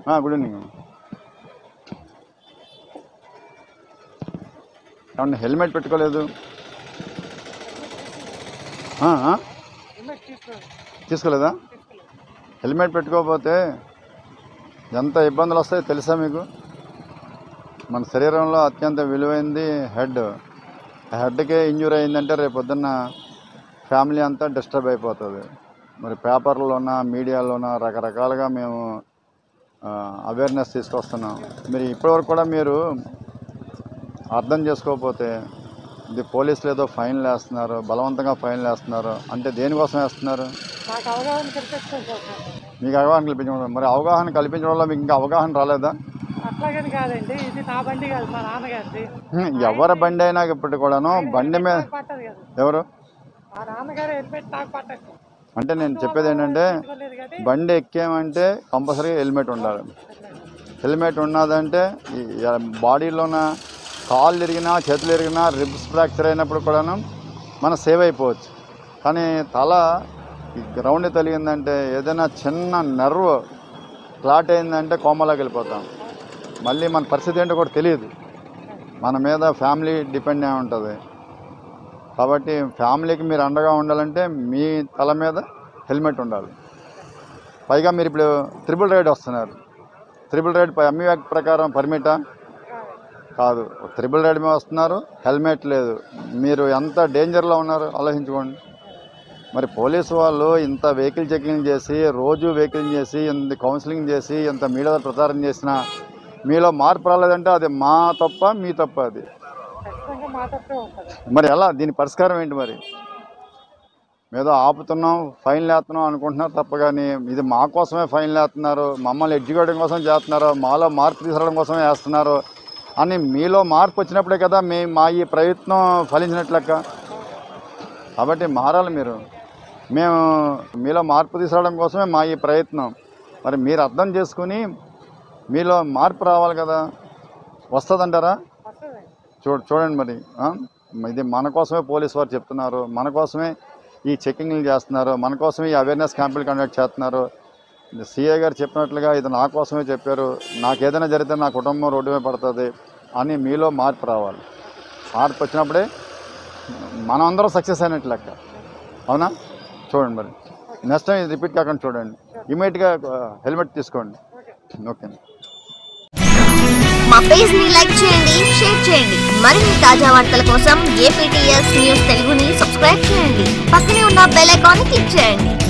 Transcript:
Good evening ఏమన్నా helmet పెట్టుకోలేదు ఆ, ఆ? తీసుకోలేదా హెల్మెట్ పెట్టుకోకపోతే ఎంత ఇబ్బందులు వస్తాయో తెలుసా మీకు మన శరీరంలో అత్యంత విలువైంది హెడ్ హెడ్కే ఇంజూరీ అయిందంటే రేపు పొద్దున్న ఫ్యామిలీ అంతా డిస్టర్బ్ అయిపోతుంది మరి పేపర్లోన మీడియాలోన రకరకాలుగా మేము అవేర్నెస్ తీసుకొస్తున్నాం మీరు ఇప్పటివరకు కూడా మీరు అర్థం చేసుకోకపోతే ఇది పోలీసులు ఏదో ఫైన్లు వేస్తున్నారు బలవంతంగా ఫైన్లు వేస్తున్నారు అంటే దేనికోసం వేస్తున్నారు నాకు అవగాహన కల్పించుకోండి సార్ మీకు అవగాహన కల్పించడం మరి అవగాహన కల్పించడం వల్ల మీకు ఇంకా అవగాహన రాలేదా అట్లాగని కాదండి ఇది నా బండి కాదు మా నాన్నగారిది హ్మ్, ఎవరి బండి అయినా ఇప్పటికి కూడాను బండి మీద నాకు పట్టదు కదా ఎవరు మా నాన్నగారు హెల్మెట్ నాకు పట్టదు అంటే నేను చెప్పేది ఏంటంటే పెట్టుకోలేదు కానీ బండి ఎక్కామంటే కంపల్సరీగా హెల్మెట్ ఉండాలి హెల్మెట్ ఉన్నదంటే ఈ బాడీలోన కాళ్ళు ఇరిగినా చేతులు ఇరిగినా రిబ్స్ ఫ్రాక్చర్ అయినప్పుడు కూడాను మనం సేవ్ అయిపోవచ్చు కానీ తల ఈ గ్రౌండ్ తగిలిందంటే ఏదైనా చిన్న నెర్వ్ క్లాట్ అయిందంటే కోమలోకి వెళ్ళిపోతాం మళ్ళీ మన పరిస్థితి ఏంటో కూడా తెలియదు మన మీద ఫ్యామిలీ డిపెండ్ అయి ఉంటుంది కాబట్టి ఫ్యామిలీకి మీరు అండగా ఉండాలంటే మీ తల మీద హెల్మెట్ ఉండాలి పైగా మీరు ఇప్పుడు త్రిబుల్ రైడ్ వస్తున్నారు త్రిబుల్ రైడ్ పై అమ్మి యాక్ట్ ప్రకారం పర్మిటా కాదు త్రిబుల్ రైడ్ మీద వస్తున్నారు హెల్మెట్ లేదు మీరు ఎంత డేంజర్లో ఉన్నారు ఆలోచించుకోండి మరి పోలీసు వాళ్ళు ఇంత వెహికల్ చెకింగ్ చేసి రోజు వెహికల్ చేసి ఇంత కౌన్సిలింగ్ చేసి ఇంత మీడియా ప్రచారం చేసినా మీలో మార్పు రాలేదంటే అది మా తప్ప మీ తప్ప అది ఖచ్చితంగా మా తప్పే ఉంటుంది మరి ఎలా దీని పరిష్కారం ఏంటి మరి ఏదో ఆపుతున్నాం ఫైన్ వేస్తున్నాం అనుకుంటున్నారు తప్ప కానీ ఇది మా కోసమే ఫైన్ వేస్తున్నారు మమ్మల్ని ఎడ్యుకేటింగ్ కోసం చేస్తున్నారు మాలో మార్పు తీసుకురావడం కోసమే వేస్తున్నారు అని మీలో మార్పు వచ్చినప్పుడే కదా మీ మా ఈ ప్రయత్నం ఫలించినట్లు లెక్క కాబట్టి మారాలి మీరు మేము మీలో మార్పు తీసుకురావడం కోసమే మా ఈ ప్రయత్నం మరి మీరు అర్థం చేసుకుని మీలో మార్పు రావాలి కదా వస్తుందంటారా వస్తుంది చూ చూడండి మరి ఆ? ఇది మన కోసమే పోలీస్ వారు చెప్తున్నారు మన కోసమే ఈ చెకింగ్లు చేస్తున్నారు మన కోసమే ఈ అవేర్నెస్ క్యాంపులు కండక్ట్ చేస్తున్నారు సిఏ గారు చెప్పినట్లుగా ఇది నా కోసమే చెప్పారు నాకు ఏదైనా జరిగితే నా కుటుంబం రోడ్డు మీద పడుతుంది అని మీలో మార్పు రావాలి మార్పు వచ్చినప్పుడే మనం అందరం సక్సెస్ అయినట్లు లెక్క అవునా చూడండి మరి నెక్స్ట్ టైం ఇది రిపీట్ కాకుండా చూడండి ఇమీడియట్గా హెల్మెట్ తీసుకోండి ఓకే మా పేజ్ ని లైక్ చేయండి షేర్ చేయండి మరిన్ని తాజా వార్తల కోసం ఏపీటీఎస్ న్యూస్ తెలుగుని సబ్స్క్రైబ్ చేయండి పక్కనే ఉన్న బెల్ ఐకాన్ ని క్లిక్ చేయండి